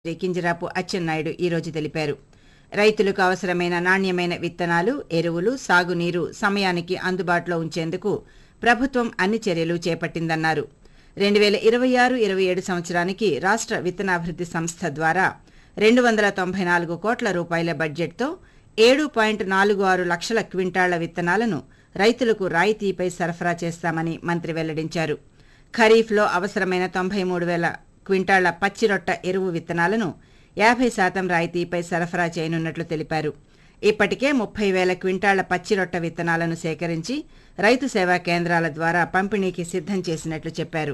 మంత్రి కింజరాపు అచ్చెన్నాయుడు ఈరోజు తెలిపారు రైతులకు అవసరమైన నాణ్యమైన విత్తనాలు ఎరువులు సాగునీరు సమయానికి అందుబాటులో ఉంచేందుకు ప్రభుత్వం అన్ని చర్యలు చేపట్టిందన్నారు రెండు వేల ఇరవై ఆరు ఇరవై ఏడు సంవత్సరానికి రాష్ట్ర విత్తనాభివృద్ధి సంస్థ ద్వారా రెండు వందల తొంభై నాలుగు కోట్ల రూపాయల బడ్జెట్తో ఏడు పాయింట్ నాలుగు ఆరు లక్షల క్వింటాళ్ల విత్తనాలను రైతులకు రాయితీపై సరఫరా చేస్తామని మంత్రి వెల్లడించారు ఖరీఫ్లో అవసరమైన తొంభై మూడు వేల క్వింటాళ్ల పచ్చిరొట్ట ఎరువు విత్తనాలను యాభై శాతం రాయితీపై సరఫరా చేయనున్నట్లు తెలిపారు ఇప్పటికే ముప్పై వేల క్వింటాళ్ల పచ్చిరొట్ట విత్తనాలను సేకరించి రైతు సేవా కేంద్రాల ద్వారా పంపిణీకి సిద్ధం చేసినట్లు చెప్పారు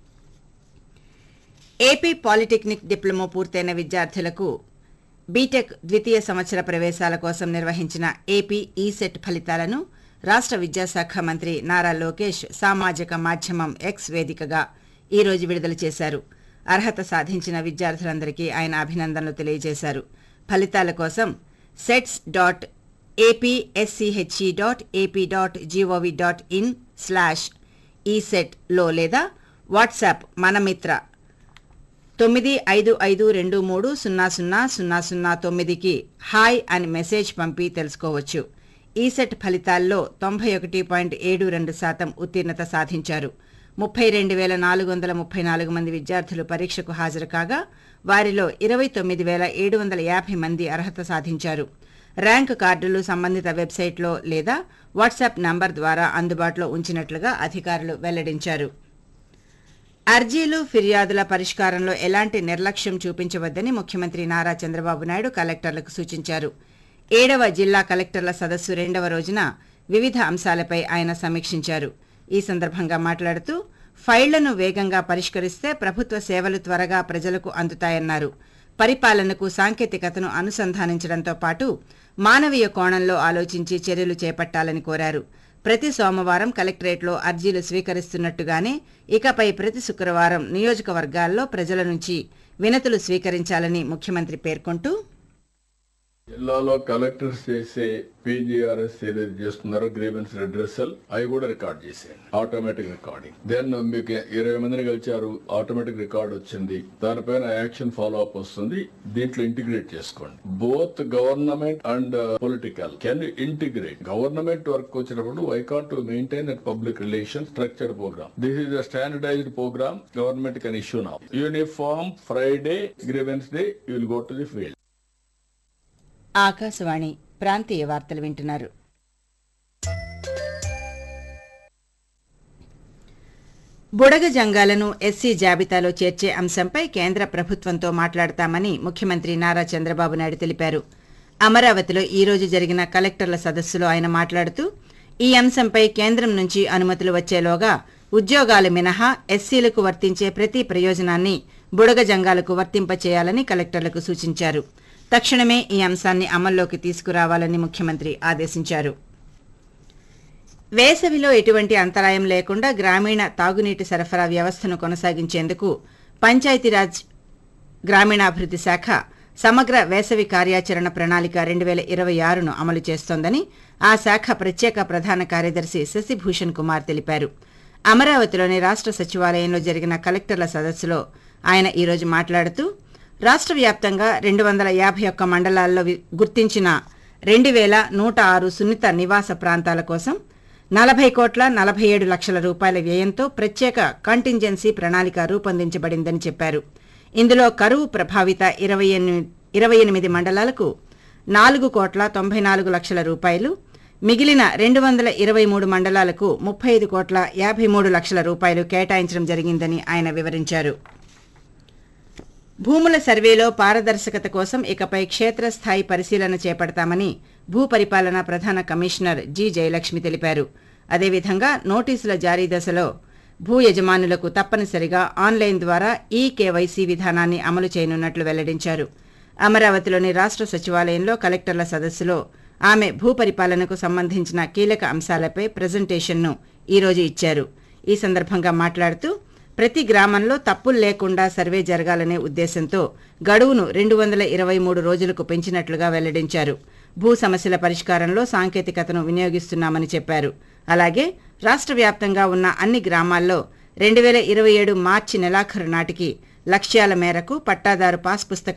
ఏపీ పాలిటెక్నిక్ డిప్లొమా పూర్తయిన విద్యార్థులకు బీటెక్ ద్వితీయ సంవత్సర ప్రవేశాల కోసం నిర్వహించిన ఏపీ ఈసెట్ ఫలితాలను రాష్ట్ర విద్యాశాఖ మంత్రి నారా లోకేష్ సామాజిక మాధ్యమం ఎక్స్ వేదికగా ఈ రోజు విడుదల చేశారు అర్హత సాధించిన విద్యార్థులందరికీ ఆయన అభినందనలు తెలియజేశారు ఫలితాల కోసం sets dot APSCHE dot AP dot gov dot in slash ఈసెట్లో లేదా వాట్సాప్ మనమిత్ర తొమ్మిది ఐదు ఐదు రెండు మూడు సున్నా సున్నా సున్నా సున్నా తొమ్మిదికి హాయ్ అని మెసేజ్ పంపి తెలుసుకోవచ్చు ఈసెట్ ఫలితాల్లో తొంభై ఒకటి పాయింట్ ఏడు రెండు శాతం ఉత్తీర్ణత సాధించారు ముప్పై రెండు వేల నాలుగు వందల ముప్పై నాలుగు మంది విద్యార్థులు పరీక్షకు హాజరు కాగా వారిలో ఇరవై తొమ్మిది వేల ఏడు వందల యాభై మంది అర్హత సాధించారు ర్యాంక్ కార్డులు సంబంధిత వెబ్సైట్లో లేదా వాట్సాప్ నంబర్ ద్వారా అందుబాటులో ఉంచినట్లుగా అధికారులు వెల్లడించారు అర్జీలు ఫిర్యాదుల పరిష్కారంలో ఎలాంటి నిర్లక్ష్యం చూపించవద్దని ముఖ్యమంత్రి నారా చంద్రబాబు నాయుడు కలెక్టర్లకు సూచించారు ఏడవ జిల్లా కలెక్టర్ల సదస్సు రెండవ రోజున వివిధ అంశాలపై ఆయన సమీక్షించారు ఈ సందర్భంగా మాట్లాడుతూ ఫైళ్లను వేగంగా పరిష్కరిస్తే ప్రభుత్వ సేవలు త్వరగా ప్రజలకు అందుతాయన్నారు పరిపాలనకు సాంకేతికతను అనుసంధానించడంతో పాటు మానవీయ కోణంలో ఆలోచించి చర్యలు చేపట్టాలని కోరారు ప్రతి సోమవారం కలెక్టరేట్లో అర్జీలు స్వీకరిస్తున్నట్టుగానే ఇకపై ప్రతి శుక్రవారం నియోజకవర్గాల్లో ప్రజల నుంచి వినతులు స్వీకరించాలని ముఖ్యమంత్రి పేర్కొంటూ జిల్లాలో కలెక్టర్స్ చేసే పీజీఆర్ఎస్ ఏదైతే చేస్తున్నారో గ్రీవెన్స్ రిడ్రెసల్ అవి కూడా రికార్డ్ చేసేయండి ఆటోమేటిక్ రికార్డింగ్ దెన్ మీకు ఇరవై మందిని కలిచారు ఆటోమేటిక్ రికార్డ్ వచ్చింది దానిపైన యాక్షన్ ఫాలో అప్ వస్తుంది దీంట్లో ఇంటిగ్రేట్ చేసుకోండి both government and political can integrate government work వచ్చినప్పుడు I can't to maintain at public relation structured programme this is a standardised programme government can issue now uniform Friday grievance day you will go to the field Akashvani ప్రాంతీయ వార్తలు వింటున్నారు బుడగ జంగాలను SC జాబితాలో చేర్చే అంశంపై కేంద్ర ప్రభుత్వంతో మాట్లాడతామని ముఖ్యమంత్రి నారా చంద్రబాబు నాయుడు తెలిపారు అమరావతిలో ఈ రోజు జరిగిన కలెక్టర్ల సదస్సులో ఆయన మాట్లాడుతూ ఈ అంశంపై కేంద్రం నుంచి అనుమతులు వచ్చేలోగా ఉద్యోగాలు మినహా ఎస్సీలకు వర్తించే ప్రతి ప్రయోజనాన్ని బుడగ జంగాలకు వర్తింపచేయాలని కలెక్టర్లకు సూచించారు తక్షణమే ఈ అంశాన్ని అమల్లోకి తీసుకురావాలని ముఖ్యమంత్రి ఆదేశించారు వేసవిలో ఎటువంటి అంతరాయం లేకుండా గ్రామీణ తాగునీటి సరఫరా వ్యవస్థను కొనసాగించేందుకు పంచాయతీరాజ్ గ్రామీణాభివృద్ధి శాఖ సమగ్ర వేసవి కార్యాచరణ ప్రణాళిక రెండు వేల ఇరవై ఆరును అమలు చేస్తోందని ఆ శాఖ ప్రత్యేక ప్రధాన కార్యదర్శి శశిభూషణ్ కుమార్ తెలిపారు అమరావతిలోని రాష్ట్ర సచివాలయంలో జరిగిన కలెక్టర్ల సదస్సులో ఆయన ఈరోజు మాట్లాడుతూ రాష్ట్ర వ్యాప్తంగా రెండు వందల యాభై ఒక్క మండలాల్లో వి- గుర్తించిన రెండు వేల నూట ఆరు సున్నిత నివాస ప్రాంతాల కోసం నలభై కోట్ల నలభై ఏడు లక్షల రూపాయల వ్యయంతో ప్రత్యేక కంటింజెన్సీ ప్రణాళిక రూపొందించబడిందని చెప్పారు ఇందులో కరువు ప్రభావిత ఇరవై ఎనిమిది ఇరవై ఎనిమిది మండలాలకు నాలుగు కోట్ల తొంభై నాలుగు లక్షల రూపాయలు మిగిలిన రెండు వందల ఇరవై మూడు మండలాలకు ముప్పై ఐదు కోట్ల యాభై మూడు లక్షల రూపాయలు కేటాయించడం జరిగిందని ఆయన వివరించారు భూముల సర్వేలో పారదర్శకత కోసం ఇకపై క్షేత్రస్థాయి పరిశీలన చేపడతామని భూపరిపాలన ప్రధాన కమిషనర్ జి జయలక్ష్మి తెలిపారు అదేవిధంగా నోటీసుల జారీ దశలో భూ యజమానులకు తప్పనిసరిగా ఆన్లైన్ ద్వారా ఈ కేవైసీ విధానాన్ని అమలు చేయనున్నట్లు వెల్లడించారు అమరావతిలోని రాష్ట్ర సచివాలయంలో కలెక్టర్ల సదస్సులో ఆమె భూపరిపాలనకు సంబంధించిన కీలక అంశాలపై ప్రజెంటేషన్ను ఈరోజు ఇచ్చారు ఈ సందర్భంగా మాట్లాడుతూ ప్రతి గ్రామంలో తప్పులు లేకుండా సర్వే జరగాలనే ఉద్దేశంతో గడువును రెండు వందల ఇరవై మూడు రోజులకు పెంచినట్లుగా వెల్లడించారు భూ సమస్యల పరిష్కారంలో సాంకేతికతను వినియోగిస్తున్నామని చెప్పారు అలాగే రాష్ట్ర వ్యాప్తంగా ఉన్న అన్ని గ్రామాల్లో రెండు వేల ఇరవై ఏడు మార్చి నెలాఖరు నాటికి లక్ష్యాల మేరకు పట్టాదారు పాస్ పుస్తక